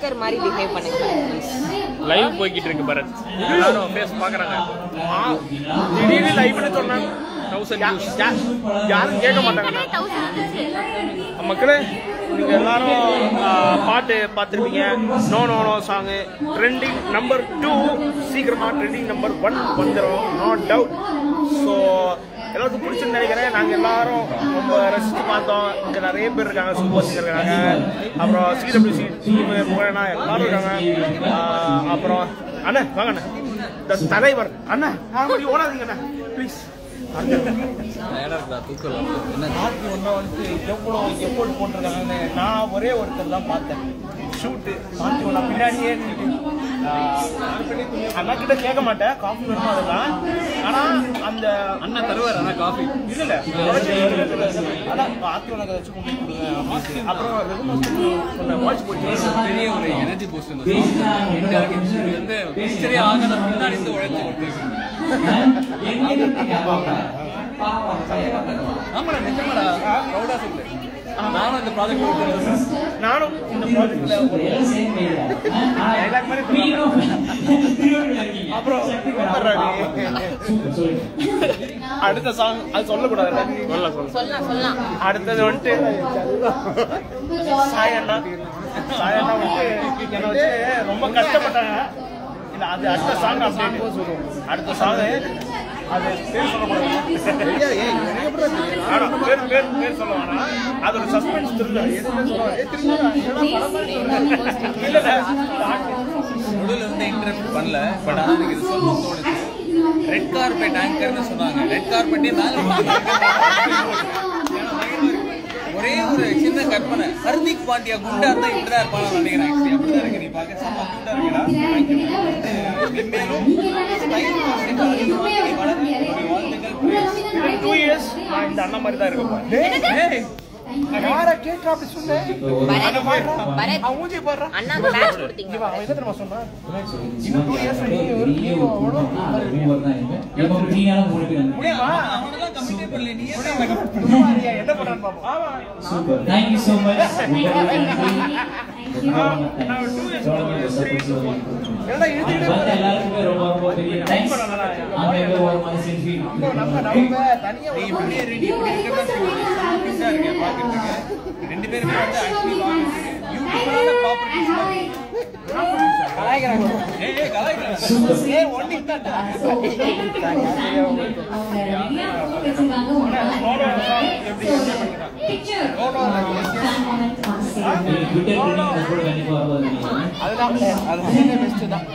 Anchor மாதிரி behave பண்ணுங்க please live போய்கிட்டு இருக்கு பரத் எல்லாரும் ஃபேஸ் பாக்குறாங்க ஆ, திடீர்னு லைவ்னு சொன்னாங்க தௌசண்ட் யாரும் கேட்க மாட்டாங்கண்ணா மக்களே நீங்க எல்லாரும் ஆ, பாட்டு பார்த்துருப்பீங்க no no no song trending number two சீக்கிரமா ட்ரெண்டிங் நம்பர் ஒன் வந்துடும் நோ டவுட் ஸோ எல்லாருக்கும் பிடிச்சுன்னு நினைக்கிறேன் நாங்கள் எல்லாரும் ரொம்ப ரசித்து பார்த்தோம் இங்கே நிறைய பேர் இருக்காங்க சூப்பர் சிங்கர் இருக்காங்க அப்புறம் சிடபிள்யூசி டீம் புகழனா எல்லாரும் இருக்காங்க ஆ, அப்புறம் அண்ணா வாங்க அண்ணா இந்த தலைவர் அண்ணா நான் மணி ஓடாதீங்க அண்ணா ப்ளீஸ் நாட்டு ஒன்றா வந்து எவ்வளோ எஃபோர்ட் போட்டிருக்காங்கன்னு நான் ஒரே ஒருத்தர் தான் பார்த்தேன் ஷூட்டு நாட்டு ஒன்றா பின்னாடியே நின்னுட்டு, ஆஹ், அண்ணா கிட்ட கேட்க மாட்டேன் காஃபி வேணுமா அதெல்லாம் ஆனால் அந்த அண்ணா தருவார் அண்ணா காஃபி இல்ல இல்ல அதான் ஆத்தி உனக்கு ஏதாச்சும் கொண்டு கொடுங்க அப்படின்னு. அப்புறம் ரெகுலர் சொன்ன வாட்ச் போட்டு பெரிய ஒரு எனர்ஜி பூஸ்ட் இந்த song. இந்த இது வந்து மிஸ்டரி ஆகாத முன்னாடி இருந்து உழைச்சு கொடுத்துருக்காங்க ஆமாடா நிஜமாடா ப்ரௌடா சொல்லு நானும் இந்த ப்ராஜெக்ட் நானும் இந்த ப்ராஜெக்ட்ல டைலாக் மாதிரி சொல்லுவாங்க. அப்புறம் அடுத்த சாங் அது சொல்லக்கூடாது சொல்ல சொல்ல சொல்லலாம் சொல்லலாம் அடுத்தது வந்துட்டு சாயண்ணா சாயண்ணா வந்துட்டு என்னை வச்சு ரொம்ப கஷ்டப்பட்டாங்க இல்ல அது அடுத்த சாங் அப்டேட் அடுத்த சாங் அது பேர் சொல்லக்கூடாது ஆனா, பேர் பேர் பேர் சொல்ல வேணாம் அதோட சஸ்பென்ஸ் திரும்ப இல்ல நடுவில் வந்து இன்டர்வியூ பண்ணல பட் ஆனால் எனக்கு இது சொல்லணும் தோணுச்சு ரெட் கார்பெட் ஆங்கர்னு சொன்னாங்க ரெட் கார்பெட்டே மேலே ஒரே ஒரு சின்ன கற்பனை ஹர்திக் பாண்டியா குண்டா இருந்தா இப்படிதான் இருப்பாங்க நினைக்கிறேன் actually. அப்படிதான் இருக்கு நீ பார்க்க செம்ம குண்டா இருக்கடா மென்மேலும் டூ இயர்ஸ் நான் இந்த அண்ணன் மாதிரி தான் இருக்கேன் யார கேட்கற அப்படி சொன்னேன் பரத் பரத் அவன் மூஞ்சி பாடுறான் அண்ணாக்கு பேட்ச் கொடுத்தீங்க அவன் என்ன தெரியுமா சொன்னான் இன்னும் டூ இயர்ஸ் நீ ஒரு ஹீரோ முடியுமா அவனெல்லாம் கமிட்டே பண்ணல நீ ஏன் பரவாயில்லையா, என்ன பண்றான்னு பாப்போம் ஆமா Thank you so much. நான் டூ இயர்ஸ் என்னடா எழுதிட்டு வந்து எல்லாருக்குமே ரொம்ப ரொம்ப பெரிய thanks. அங்க ஒரு மனுஷன் feel. நம்ம நம்ம தனியா நீ இப்படியே ரெடி இப்படி இருக்கிறதா குண்டா இருக்க பாக்கிறதுக்கு ரெண்டு பேருமே வந்து ஆக்சுவலி யூடியூப்னால காம்படிஷன் கலாய்க்கிறாங்க ஏய் ஏய் கலாய்க்கிறாங்க ஏய் ஒண்ணு தான்டா எப்படி Twitter trending கூட கண்டிப்பா வருவாங்க அதுதான் அது பெஸ்ட் தான்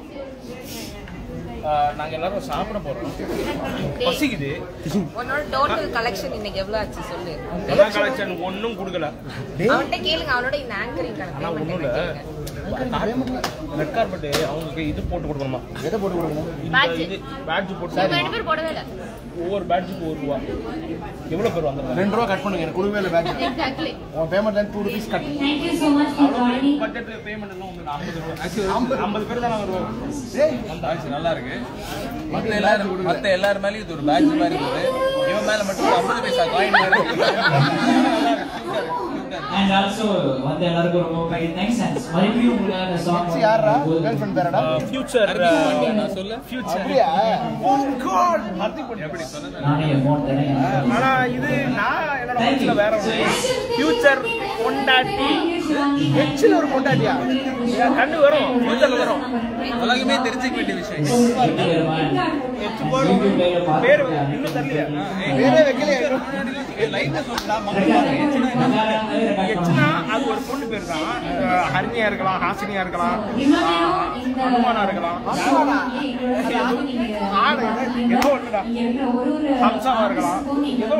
நாங்க எல்லாரும் சாப்பிட போறோம் பசிக்குது உன்னோட டோட்டல் கலெக்ஷன் இன்னைக்கு எவ்வளவு ஆச்சு சொல்லு எல்லா கலெக்ஷன் ஒன்றும் கொடுக்கல அவன்கிட்ட கேளுங்க அவனோட இந்த ஆங்கரிங் ஆனா ஒன்றும் இல்லை ரெட் கார்பெட் அவங்களுக்கு இது போட்டு கொடுக்கணுமா எதை போட்டு கொடுக்கணும் இந்த Badge. இது பேட்ஜ் போட்டு இவங்க ரெண்டு பேரும் போடவே இல்லை ஒவ்வொரு பேட்ஜுக்கு ஒரு ரூபா எவ்வளோ பேர் வந்தாங்க ரெண்டு ரூபா கட் பண்ணுங்க எனக்கு கொடுக்கவே இல்லை பேக் எக்ஸாக்ட்லி உன் பேமெண்ட்ல இருந்து two rupees cut Thank you so much for joining. Budget payment எல்லாம் உங்களுக்கு ஐம்பது ரூபா ஐம்பது பேர் தானே வருவோம் பேட்ச் நல்லா இருக்கு மத்த எல்லாரும் மத்த எல்லார் மேலயும் இது ஒரு பேட்ச் மாதிரி இருக்குது இவன் மேல மட்டும் ஐம்பது பைசா காயின் மாதிரி இருக்கு And also வந்து எல்லாருக்கும் ரொம்ப பெரிய thanks and மறுபடியும் உங்களுக்காக இந்த song யாரா கேர்ள் ஃப்ரெண்ட் பேரடா ஃபியூச்சர் நான் சொல்ல அப்படியா எப்படி சொன்னது நானே என் phone தரேன். ஆனா இது நான் என்னோட Thank you. மனசுல வேற ஒன்று ஃபியூச்சர் பொண்டாட்டி எச்சில் ஒரு பொண்டாட்டியா என் கண்ணு வரும் ஃபியூச்சர்ல வரும் உலகமே தெரிஞ்சுக்க வேண்டிய விஷயம் எப்படி வருமா? எச்சு போடும் பேர் இன்னும் தெரியலையா வேறே வைக்கலையா லைஃப் சொல்லலாம் எச்சுனா அது ஒரு பொண்ணு பேர் தான் அஹ் ஹரிணியா இருக்கலாம் ஹாசினியா இருக்கலாம் ஆஹ் அனுமானா இருக்கலாம் ஆடு ஏதோ ஒண்ணுடா ஹம்சாவா இருக்கலாம் ஏதோ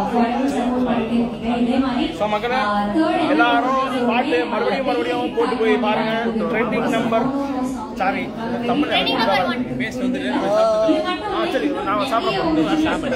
ஸோ மக்களே எல்லாரும் பாட்டு மறுபடியும் மறுபடியும் போட்டு போய் பாருங்க ட்ரெண்டிங் நம்பர் சாரி தமிழ் பேச வந்துட்டு ஆ சரி நான் சாப்பிட போகிறோம் சாமன்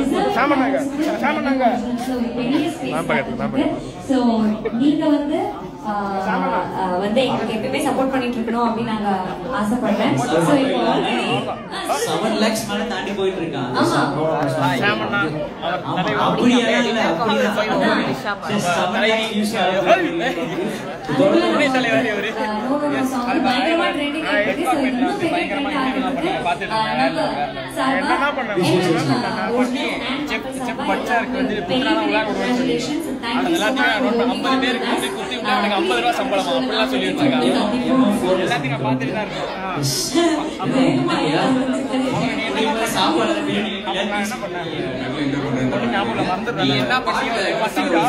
சாமன் சாமனாங்க சாமனாங்க So நீங்க வந்து ஆஹ், ஆஹ், வந்து எங்களுக்கு எப்பயுமே சப்போர்ட் பண்ணிட்டு இருக்கணும் அப்படின்னு நாங்க ஆசைப்படுறேன் ஸோ இப்போ already- ஆ, செவன் லேக்ஸ் மேல தாண்டி போயிட்டு இருக்கான் ஆமா. சாமண்ணா அவர் ஆமா, தலைவர் அப்படியெல்லாம் இல்ல, அப்படியெல்லாம் இல்ல. Just seven lakhs views ஆ இருக்கு. அதுக்குள்ள தலைவர் நம்ம, இவரு. ஆஹ், no, no, no, song பயங்கரமா trending ஆயிட்டு இருக்கு. So, இன்னும் பெரிய trend ஆகிட்டு இருக்கு. ஆஹ், நம்ம சார்பா, என்னதான் பண்ணாங்க? ஆஹ், ஒண்ணு and செக் நம்ம செக் சார்பா பச்சா இருக்கு வந்து பெரிய புக்கான பெரிய விளையாட விடுவோம்னு சொல்லி congratulations and thank அது you so எல்லாத்தையும் much for ஐம்பது பேருக்கு being வந்து with குத்தி us. விட்டு எனக்கு ஐம்பது ரூபா சம்பளமா அப்படிலாம் சொல்லி வச்சிருக்காங்க எல்லாத்தையும் நான் பார்த்துட்டு தான் இருக்கேன் சாப்பாடு பிரியாணி நீ என்ன பண்ணிட்டு பசிக்கா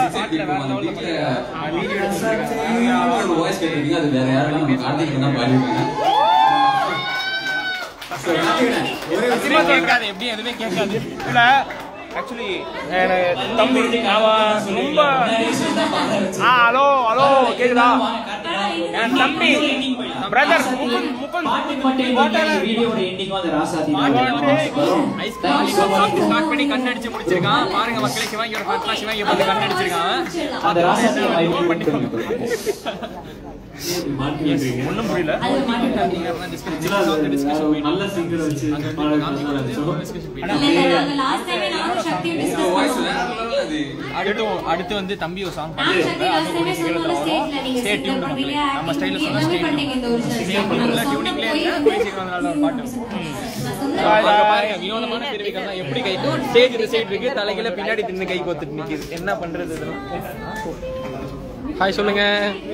எதுவுமே கேட்காது எப்படி எதுவுமே கேட்காது இல்ல ஆக்சுவலி எனக்கு தம்பி அவன் ரொம்ப ஆ ஹலோ ஹலோ கேக்குதா என் தம்பி பிரதர் முகுந்த் முகுந்த் வீடியோட எண்டிங் வந்து ராசாதி ஐஸ்கிரீம் ஸ்டார்ட் பண்ணி கண் அடிச்சு முடிச்சிருக்கான் பாருங்க மக்களே சிவாங்கியோட ஃபர்ஸ்ட் சிவாங்கி வந்து கண் அடிச்சிருக்கான் அந்த ராசாதி ஒண்ணும் புரியல அது மாட்டிட்டாங்க. நல்ல சிங்கர் வச்சு இல்ல, இல்ல, அந்த last time ஏ நானும் சக்தியும் discuss பண்ணோம். அடுத்து அடுத்து வந்து தம்பி ஒரு சாங் நான் சக்தி last time ஏ சொன்னோம்ல, stage ல நீங்க Stay singer tuned பண்றீங்க, நம்ம acting ஸ்டைல பண்றீங்க, சொன்னா எல்லாமே பண்ணீங்க இந்த original song. நாங்க சொன்ன டியூனிங்ல போய் இருந்தா வந்து போய் சீக்கிரம் வந்தனால ஒரு பாட்டு நான் சொன்னேன். அங்க பாருங்க வினோதமான பிரிவுகள் தான் எப்படி கை ஸ்டேஜ் இந்த சைடு இருக்கு தலைகளை பின்னாடி தின்னு கை கோத்துட்டு நிக்குது என்ன பண்றது இதெல்லாம் ஹாய் சொல்லுங்க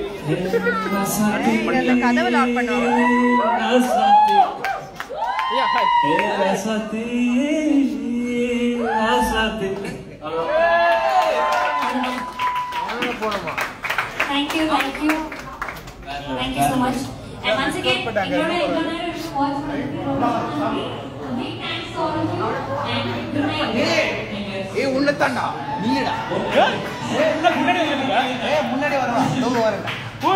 கதவை லாக் பண்ணுவாங்க ஐயா hi Thank you, thank you. Thank you so much. And once again, என்னோட இவ்வளவு நேரம் watch பண்ணதுக்கு ரொம்ப நன்றி. Big thanks to all of you. And good night. ஏ உன்னதாண்டா நீடா ஏ முன்னாடி வரவா தோங்க வரேன்டா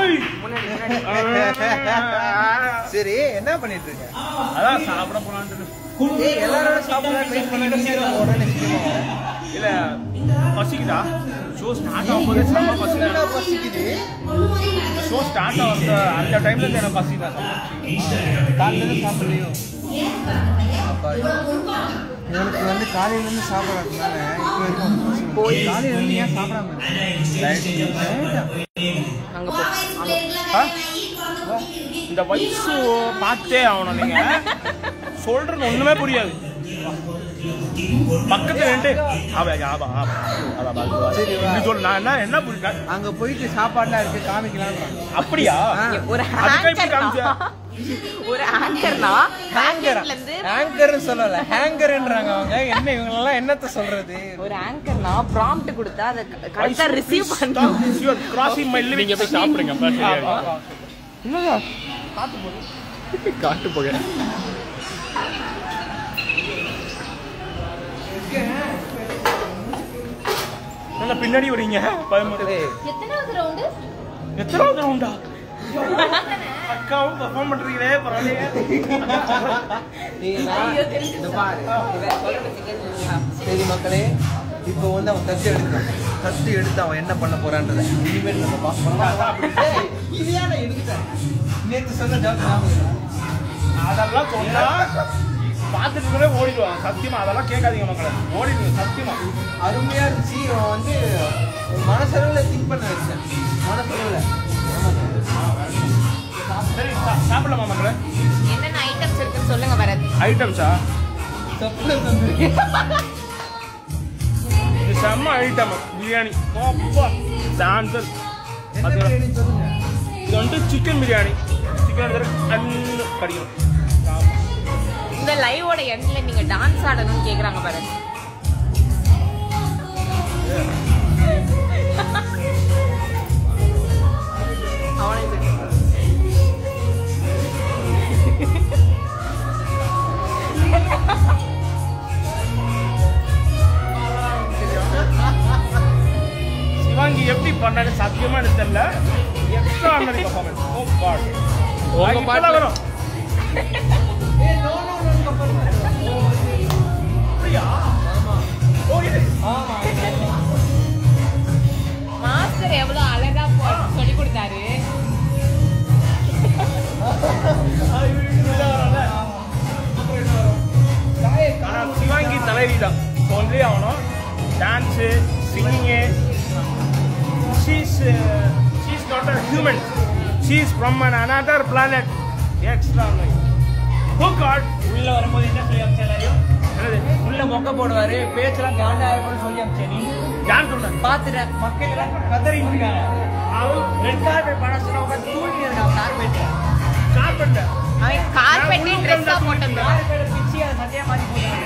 சரி என்ன பண்ணிட்டு இருக்க அதான் சாப்பிட போலான்ட்டு ஏய் எல்லாரோட சாப்பிடலாம் வெயிட் பண்ணிட்டு உடனே சீக்கிரமா இல்ல பசிக்குதா ஷோ ஸ்டார்ட் ஆகும்போது செம்ம பசிக்குது என்னடா பசிக்குது ஷோ ஸ்டார்ட் ஆகுது அந்த டைம்ல இருந்து எனக்கு பசிக்குதா காலையில சாப்பிடலையோ எனக்கு வந்து காலையில இருந்து சாப்பிடாதனால இப்போ வரைக்கும் போய் காலையில இருந்து ஏன் சாப்பிடாம அங்க போ ஆ? இந்த வயசு பார்த்தே ஆகணும் நீங்க சொல்றது ஒண்ணுமே புரியாது பக்கத்துல நின்று ஆபா, ஆபா, ஆபா, ஆபா, ஆபா. சரி, வா. இப்படி சொல்லு நான் என்ன என்ன புரியுது அங்க போயிட்டு சாப்பாடுலாம் இருக்கு காமிக்கலாம்ன்றாங்க அப்படியா ஒரு அதுக்கு எப்படி ஆங்கர்னா காமிச்ச? ஒரு ஆங்கர்னா ஹேங்கர் ஆங்கர்ல இருந்து ஹேங்கர்னு சொல்லல ஹேங்கர்ன்றாங்க அவங்க என்ன இவங்க எல்லாம் என்னத்த சொல்றது ஒரு ஆங்கர்னா ப்ராம்ப்ட் கொடுத்தா அதை கரெக்டா ரிசீவ் பண்ணணும் கிராசிங் மை லிவிங் போய் சாப்பிடுங்க காட்டு போக நல்லா பின்னாடி வரீங்க பதிமூணு எத்தனாவது ரவுண்டு எத்தனாவது ரவுண்டா அக்காவும் பர்ஃபார்ம் பண்றீங்களே பரவாயில்லையே இந்த பாரு சரி மக்களே இப்போ வந்து அவன் தத்து எடுத்தான் தத்து எடுத்து அவன் என்ன பண்ண போறான்றத இனிமேல் நம்ம பார்க்கலாம் ஏய், இது ஏன் நான் எடுத்துட்டேன் நேத்து சொன்ன ஜாப் ஞாபகம் இருக்கா? அதெல்லாம் சொன்னா பார்த்துட்டு இருக்கவே ஓடிடுவாங்க சத்தியமா அதெல்லாம் கேட்காதீங்க மக்களே ஓடிடுங்க சத்தியமா அருமையா இருந்துச்சு அவன் வந்து மனசளவுல திங்க் பண்ண வச்சேன் மனசளவுல சரி சா- சாப்பிடலாமா மக்களே என்னென்ன ஐட்டம்ஸ் இருக்குன்னு சொல்லுங்க பரத் ஐட்டம்ஸா சப்ளஸ் வந்து இது செம்ம ஐட்டம் பிரியாணி அப்பா டான்சர் என்ன அது பிரியாணி சொல்லுங்க இது வந்து சிக்கன் பிரியாணி சிக்கன் எடுத்து கண்ணு கடிக்கணும் இந்த லைவோட எண்ட்ல நீங்க டான்ஸ் ஆடணும்னு கேக்குறாங்க பாரு அவனை இது. சிவாங்கி எப்படி பண்ணாரு சத்தியமா எனக்கு தெரியல extraordinary performance oh god உங்க பாட்டுல- வரும் அப்படியா ஓ இது மாஸ்டர் எவ்வளவு அழகா போ- சொல்லி கொடுத்தாரு she is not a human. She is from an another planet. Extra life. Oh God. உள்ள வரும்போது என்ன சொல்லி அமிச்ச எல்லாரையும் என்னது? உள்ள மொக்க போடுவாரு பேச்செல்லாம் காண்டா இருக்கும்னு சொல்லி அமிச்ச நீ யார் சொன்னேன்? பாத்துட்டேன் மக்கள் எல்லாம் கதறிட்டு இருக்காங்க ரெட் கார்பெட் படம் சொன்னா உட்காந்து தூங்கி இருக்கான் கார்பெட்ல Carpenter. அவன் கார்பெட்டே ட்ரெஸ்ஸா போட்டிருந்தான் கார்பெட் பிச்சு அதை சட்டையா மாத்தி போட்டாங்க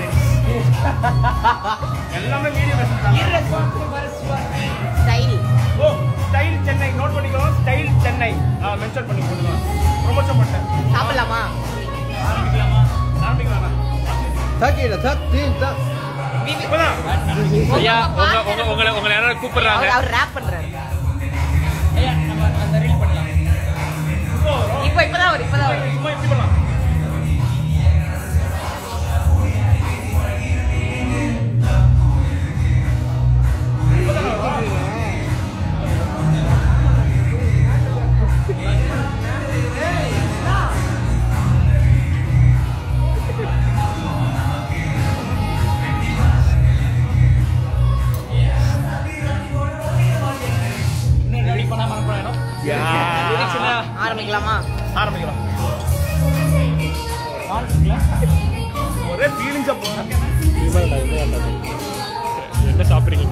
எல்லாமே மீடியம் வச்சிருக்காங்க Irresponsible பாரு Shiva. Style oh style Chennai note பண்ணிக்கோ ஸ்டைல் சென்னை மென்ஷன் பண்ணி போடுங்க ப்ரொமோஷன் பண்ணிட்டேன் சாப்பிடலாமா ஆரம்பிக்கலாமா ஆரம்பிக்கலாமா தக்கிட தத்தி தக் இப்பதான் ஐயா உங்க உங்க உங்களை உங்களை யாராவது கூப்பிடுறாங்க அவர் அவர் ரேப் பண்றாரு ஐயா நம்ம அந்த ரீல் பண்ணலாம் இப்போ இப்பதான் அவர் இப்பதான் அவர் சும்மா இப்படி பண்ணலாம் இன்னும் ரெடி பண்ணாம அனுப்புறோம் Lyrics என்ன? ஆரம்பிக்கலாமா ஆரம்பிக்கலாம் ஆரம்பிக்கலாம் ஒரே ஃபீலிங்ஸா போறேன் என்ன சாப்பிடுறீங்க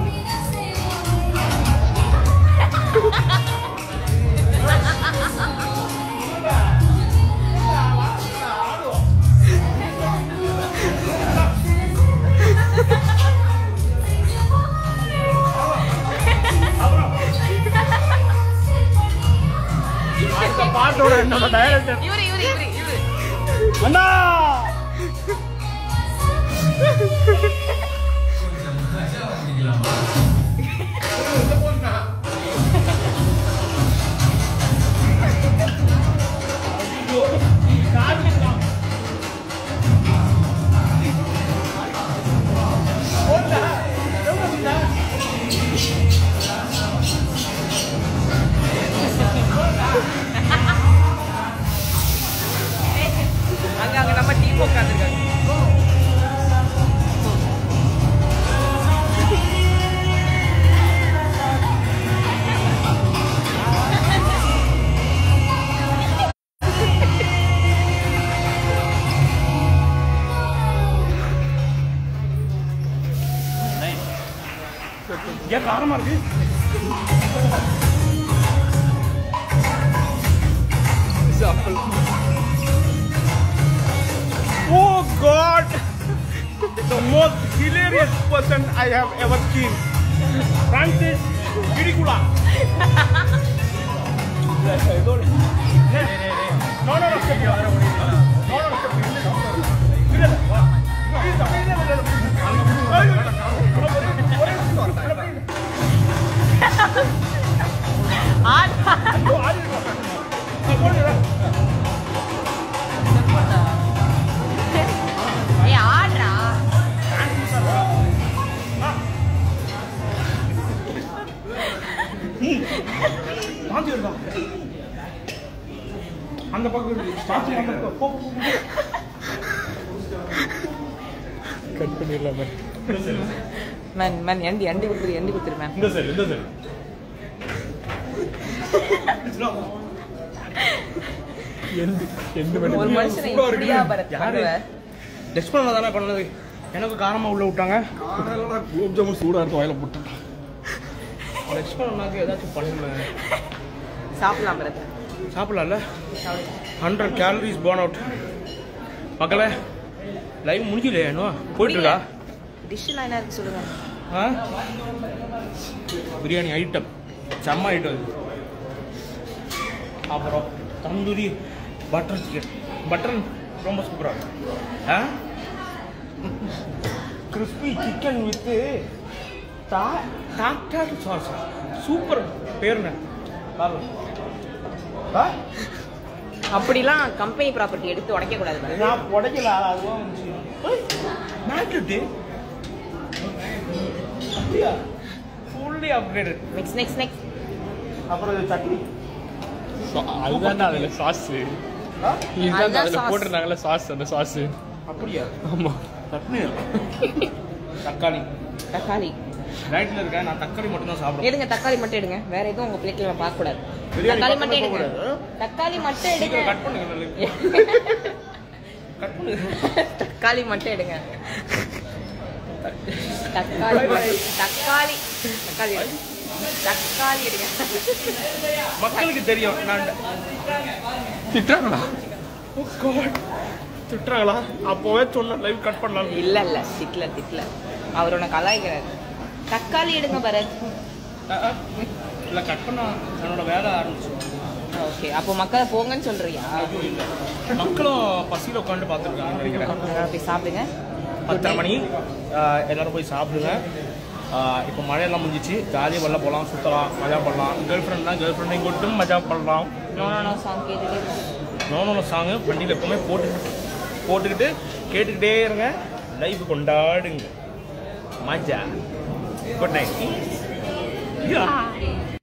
அடுத்த பாட்டோட நம்ம டைரக்டர் இவரு இவரு இவரு இவரு அண்ணா அங்க அங்க நம்ம டீம் உட்காந்துருக்காங்க ஏன் காரமா இருக்கு Oh God! The most hilarious person I have ever seen. Francis Ridicula. No, no, no, step here. No, no, no, step here. இல்ல, இல்ல, வா. இல்ல, இல்ல, இல்ல, இல்ல. ஐயோ, ஒரே நிமிஷம் வரேன். ஆடா ஐயோ, ஆடி இருக்கா? நான் போடுறேன். ஏய் ஆடுறா வாந்தி வருதா? அந்த பக்கம் இருக்கு. ஸ்டார்டிங் அந்த பக்கம். போ, போ, போ. கட் பண்ணிடலாமே மேன் மேன் எண்டி எண்டி கொடுத்துரு எண்டி கொடுத்துரு மேன் இந்த சைடு இந்த சைடு எந்த எந்த ஒரு மணி மனுஷனை இப்படியா பரத் பண்ணுவ டெஸ்ட் பண்ண தானே பண்ணது எனக்கு காரமா உள்ள விட்டாங்க குலோப் ஜாமுன் சூடா இருக்கு வாயில போட்டு டெஸ்ட் பண்ணாக்க ஏதாச்சும் பண்ணுவேன் சாப்பிடலாம் பரத் சாப்பிடலாம்ல ஹண்ட்ரட் கேலரிஸ் போர்ன் அவுட் மக்களே லைவ் முடிஞ்சலையே இன்னும் போயிட்டு இருக்கா டிஷ்ஷெல்லாம் என்ன இருக்கு சொல்லுங்க ஆ பிரியாணி ஐட்டம் செம்ம ஐட்டம் இது அப்புறம் தந்தூரி பட்டர் சிக்கன் பட்டர் ரொம்ப சூப்பராக இருக்கும் ஆ கிறிஸ்பி சிக்கன் வித்து டா டாக்டர் சாஸ் சூப்பர் பேருண்ணே பாருங்க ஆ அப்படிலாம் கம்பெனி ப்ராப்பர்ட்டி எடுத்து உடைக்க கூடாது பரத். நான் உடைக்கல அதுதான் மேக்னெட்டு அப்படியா fully upgraded next next next அப்புறம் இது சட்னி அதுதான் அதுல சாஸ் ஆ? இதுதான் அதுதான் அதுல sauce. போட்டிருந்தாங்கல்ல சாஸ் அந்த சாஸ் அப்படியா ஆமா சட்னி தக்காளி தக்காளி டயட்ல இருக்கேன் நான் தக்காளி மட்டும் தான் சாப்பிடுவேன் எடுங்க தக்காளி மட்டும் எடுங்க வேற எதுவும் உங்க பிளேட்ல நம்ம பார்க்க கூடாது பிரியாணி தக்காளி பக்கமே மட்டும் எடுங்க போகக்கூடாது. தக்காளி மட்டும் எடுங்க சீக்கிரம் கட் பண்ணுங்க கட் பண்ணுங்க தக்காளி மட்டும் எடுங்க தக்காளி தக்காளி தக்காளி எடுங்க. தக்காளி எடுங்க மக்களுக்கு தெரியும் நான் திட்டுறாங்களா ஓ காட் திட்டுறாங்களா அப்போவே சொன்ன லைவ் கட் பண்ணலாம் இல்ல இல்ல திட்ல திட்ல அவர் உன்னை கலாய்க்கிறாரு தக்காளி எடுங்க பரத் இல்லை கட் பண்ண என்னோட வேலை ஆரம்பிச்சிடும் ஓகே அப்போ மக்களை போங்கன்னு சொல்றியா மக்களும் பசியில் உட்காந்து பார்த்துருக்காங்கன்னு நினைக்கிறேன் போய் சாப்பிடுங்க பத்தரை மணி ஆஹ் எல்லாரும் போய் சாப்பிடுங்க ஆஹ் இப்போ மழையெல்லாம் முடிஞ்சிச்சு ஜாலியாக வெளில போகலாம் சுற்றலாம் மஜா பண்ணலாம் கேர்ள் ஃப்ரெண்ட்லாம் கேர்ள் ஃப்ரெண்டையும் கூட்டும் மஜா பண்ணலாம் நோ நோ நோ சாங் கேட்டுட்டே இருக்கு. நோனோன சாங்கு வண்டியில் எப்பவுமே போட்டு போட்டுக்கிட்டு கேட்டுக்கிட்டே இருங்க லைஃப் கொண்டாடுங்க மஜா குட் நைட்